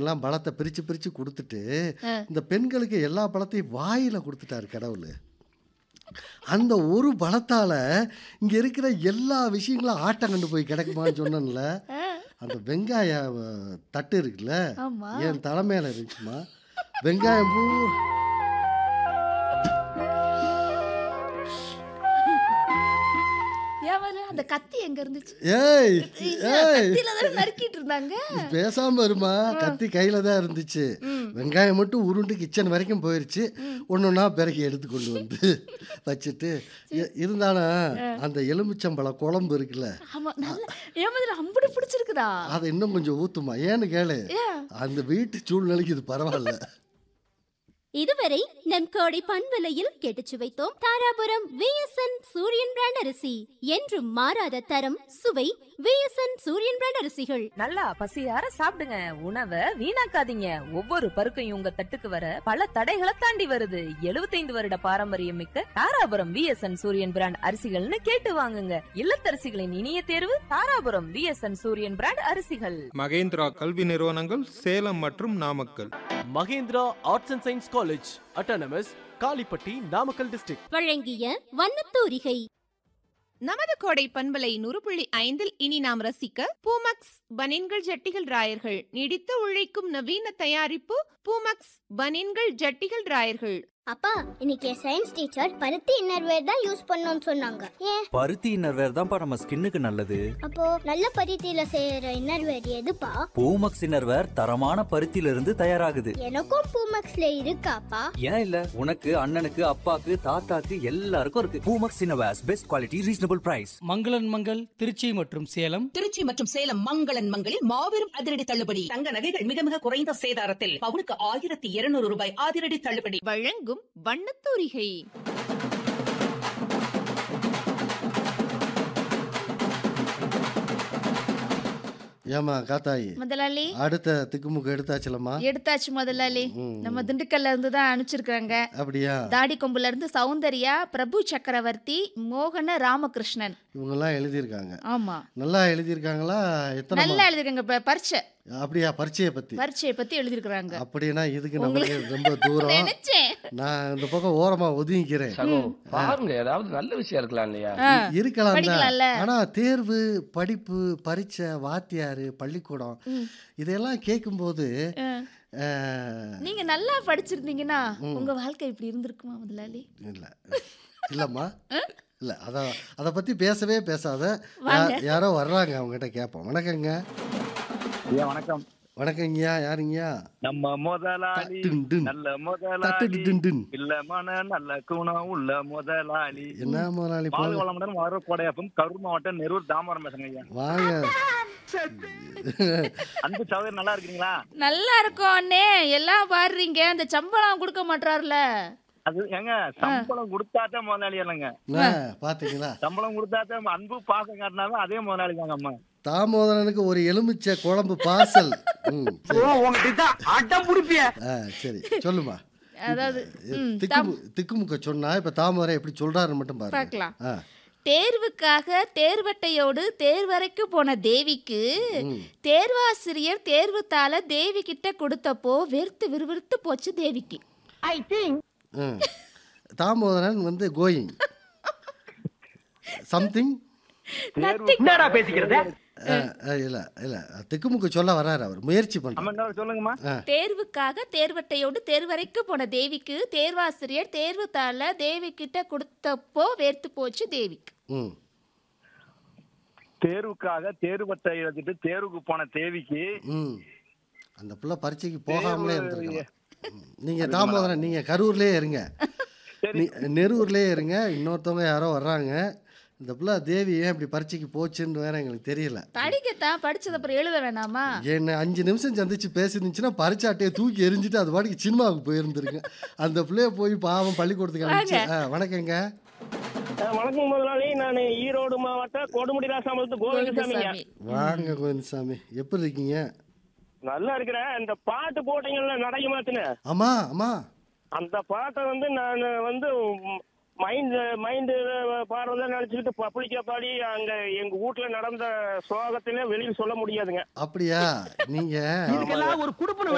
ஆண்களுக்கெல்லாம் பலத்தை பிரிச்சு பிரிச்சு கொடுத்துட்டு ஆ. இந்த பெண்களுக்கு எல்லா பலத்தையும் வாயில கொடுத்துட்டாரு கடவுள் அந்த ஒரு பலத்தால இங்க இருக்கிற எல்லா விஷயங்களும் ஆட்டம் கண்டு போய் கிடக்குமான்னு சொன்னேன்ல ஆ, அந்த வெங்காய அஹ், தட்டு இருக்குல்ல ஆமா என் தலைமையில இருந்துச்சுமா வெங்காயம் பூ ஏன் வரல? அந்த கத்தி எங்க இருந்துச்சு ஏய் இல்ல, ஏய் கத்தியில தானே நறுக்கிட்டு இருந்தாங்க பேசாம இருமா கத்தி கையில தான் இருந்துச்சு ம். வெங்காயம் மட்டும் உருண்டு கிச்சன் வரைக்கும் போயிருச்சு ஒன்று ஒன்றா பிறகு எடுத்து கொண்டு வந்து வச்சுட்டு இ- இருந்தாலும் அந்த எலுமிச்சம்பழம் குழம்பு இருக்குல்ல ஆமா நல்ல ஏன் மாதிரி அம்புடு பிடிச்சிருக்குதா அதை இன்னும் கொஞ்சம் ஊத்துமா ஏன்னு கேளு ஏன் அந்த வீட்டு சூழ்நிலைக்கு இது பரவாயில்ல இதுவரை நம் கோடை பண்பலையில் கேட்டுச் சுவைத்தோம் தாராபுரம் விஎஸ்என் சூரியன் பிராண்ட் அரிசி என்றும் மாறாத தரம் சுவை விஎஸ்என் சூரியன் பிராண்ட் அரிசிகள் நல்லா பசியார சாப்பிடுங்க உணவை வீணாக்காதீங்க ஒவ்வொரு பருக்கையும் உங்க தட்டுக்கு வர பல தடைகளை தாண்டி வருது 75 வருட பாரம்பரியம் மிக்க தாராபுரம் விஎஸ்என் சூரியன் பிராண்ட் அரிசிகள்னு கேட்டு வாங்குங்க இல்லத்தரசிகளின் இனிய தேர்வு தாராபுரம் விஎஸ்என் சூரியன் பிராண்ட் அரிசிகள் மகேந்திரா கல்வி நிறுவனங்கள் சேலம் மற்றும் Namakkal Mahendra arts and science college autonomous Kalippatti Namakkal district வழங்கிய வண்ணத்தூரிகை நமது கோடை பண்பலை நூறு புள்ளி ஐந்தில் இனி நாம் ரசிக்க பூமக்ஸ் பனின்கள் ஜட்டிகள் ராயர்கள் நீடித்து உழைக்கும் நவீன தயாரிப்பு பூமக்ஸ் பனின்கள் ஜட்டிகள் ராயர்கள் அப்பா இன்னைக்கு சயின்ஸ் டீச்சர் பருத்தி இன்னர்வேர் தான் யூஸ் பண்ணணும்னு சொன்னாங்க ஏன் பருத்தி இன்னர்வேர் தான்ப்பா நம்ம ஸ்கின்னுக்கு நல்லது அப்போ நல்ல பருத்தியில செய்யற இன்னர்வேர் எதுப்பா பூமக்ஸ் இன்னர்வேர் தரமான பருத்தியில இருந்து தயாராகுது எனக்கும் பூமக்ஸ்ல இருக்காப்பா ஏன் இல்ல உனக்கு அண்ணனுக்கு அப்பாக்கு தாத்தாக்கு எல்லாருக்கும் இருக்கு Poomex innerwears best quality reasonable price மங்களன் மங்கள் திருச்சி மற்றும் சேலம் திருச்சி மற்றும் சேலம் மங்களன் மங்களில் மாபெரும் அதிரடி தள்ளுபடி தங்க நகைகள் மிக மிக குறைந்த சேதாரத்தில் பவுனுக்கு ஆயிரத்தி இருநூறு ரூபாய் அதிரடி தள்ளுபடி வழங்கும் வண்ணத்தூரிகை ஏமா காத்தாயி முதலாளி அடுத்த திக்குமுக்கு எடுத்தாச்சுலம்மா எடுத்தாச்சு முதலாளி ம். நம்ம திண்டுக்கல்ல இருந்து தான் அனுப்பிச்சிருக்காங்க அப்படியா தாடி கொம்புல இருந்து சௌந்தர்யா பிரபு சக்கரவர்த்தி மோகன ராமகிருஷ்ணன் இவங்கெல்லாம் எழுதியிருக்காங்க ஆமா நல்லா எழுதியிருக்காங்களா எத்தனை நல்லா எழுதிருக்காங்க இப்ப பரீட்சை அப்படியா பரீட்சையை பத்தி பரீட்சையை பத்தி எழுதிருக்காங்க அப்படின்னா இதுக்கு நமக்கு ரொம்ப தூரம் நினைச்சேன் நான் இந்த பக்கம் ஓரமா ஒதுங்கிக்கிறேன் பாருங்க ஏதாவது நல்ல விஷயம் இருக்கலாம் இல்லையா ஆ, இருக்கலாம் தான் படிக்கலாம்ல. ஆனா தேர்வு படிப்பு பரீட்சை வாத்தியாரு பள்ளிக்கூடம் ம். இதெல்லாம் கேட்கும்போது ஆ. அஹ், நீங்க நல்லா படிச்சிருந்தீங்கன்னா உங்க வாழ்க்கை இப்படி இருந்திருக்குமா முதலாளி இல்ல இல்லம்மா இல்ல அத அதை பத்தி பேசவே பேசாத வாங்க. யா- யாரோ வர்றாங்க அவங்ககிட்ட கேட்போம் வணக்கங்க ஐயா வணக்கம் வணக்கங்கய்யா யாருங்கய்யா நம்ம முதலாளி டுன் டுன். நல்ல தட்டு முதலாளி டுன் டுன். இல்ல மன நல்ல குணம் உள்ள முதலாளி என்ன முதலாளி பால் போங்க வளமுடன் வர கோடையாப்பும் கரூர் மாவட்டம் நெரூர் தாமரம் பேசுங்க ஐயா வாங்க அன்பு சகோதரி நல்லா இருக்கீங்களா நல்லா இருக்கும் அண்ணே எல்லாம் பாடுறீங்க அந்த சம்பளம் கொடுக்க மாட்டாருல அது ஏங்க சம்பளம் கொடுத்தாதான் முதலாளி இல்லைங்க என்ன, பாத்தீங்களா சம்பளம் கொடுத்தாதான் அன்பு பாசம் காட்டினாலும் அதே முதலாளி தாங்க அம்மா தாமோதரனுக்கு ஒரு எலுமிச்சை குழம்பு பார்சல் ம் சரி. ஆ, சரி சொல்லுமா அதாவது ம், திக்கு திக்குமுக்க சொன்னா இப்ப தாமரை எப்படி சொல்றாருன்னு மட்டும் பாருங்க பார்க்கலாம் ஆ, தேர்வுக்காக தேர்வட்டையோடு தேர்வறைக்கு போன தேவிக்கு ம். தேர்வாசிரியர் தேர்வுத்தாள தேவி கிட்ட கொடுத்தப்போ வெறுத்து விறுவிறுத்து போச்சு தேவிக்கு ம். தாமோதரன் வந்து கோயிங் சம்திங் என்னடா பேசிக்கிறது இல்ல இல்ல திக்குமுக்கு சொல்ல வர்றாரு அவர் முயற்சி அம்மா பண்றாரு இன்னொரு சொல்லுங்கம்மா ஆ, தேர்வுக்காக தேர்வட்டையோடு தேர்வறைக்கு போன தேவிக்கு தேர்வாசிரியர் தேர்வுத்தாள தேவி கிட்ட கொடுத்தப்போ வேர்த்து போச்சு தேவிக்கு ம் தேர்வுக்காக தேர்வட்டை எழுதிட்டு தேர்வுக்கு போன தேவிக்கு ம் அந்த பிள்ளை பரீட்சைக்கு போகாமலே இருந்திருக்கலாம் ம். நீங்க தாமோதரன் நீங்க கரூர்லயே இருங்க நீ- நெரூர்லயே இருங்க இன்னொருத்தவங்க யாரோ வர்றாங்க இந்த பிள்ளை தேவி ஏன் இப்படி பரீட்சைக்கு போச்சுன்னு வேற எங்களுக்கு தெரியல படிக்கத்தான் படிச்சது அப்புறம் எழுத வேணாமா என்ன அஞ்சு நிமிஷம் சந்திச்சு பேசிருந்துச்சுன்னா பரிச்சாட்டையை தூக்கி எரிஞ்சிட்டு அது பாட்டுக்கு சினிமாவுக்கு போயிருந்துருங்க அந்த பிள்ளைய போய் பாவம் பள்ளிக்கூடத்துக்கு அனுப்பிச்சு ஆ, வணக்கங்க வணக்கம் முதலாளி நான் ஈரோடு மாவட்டம் கொடுமுடி ராசாமலத்து கோவிந்தசாமிங்க கோவிந்தசாமி வாங்க கோவிந்தசாமி எப்படி இருக்கீங்க நல்லா இருக்கிறேன் இந்த பாட்டு போட்டீங்கல்ல நடைக்கு மாத்துன்னு ஆமா ஆமா அந்த பாட்டை வந்து நான் வந்து மைண்ட் மைண்டு பாடுறத நினைச்சுக்கிட்டு பப்ளிக்கா பாடி அங்க எங்க வீட்டுல நடந்த சோகத்திலே வெளியில் சொல்ல முடியாதுங்க அப்படியா நீங்க இதுக்கெல்லாம் ஒரு குடுப்பன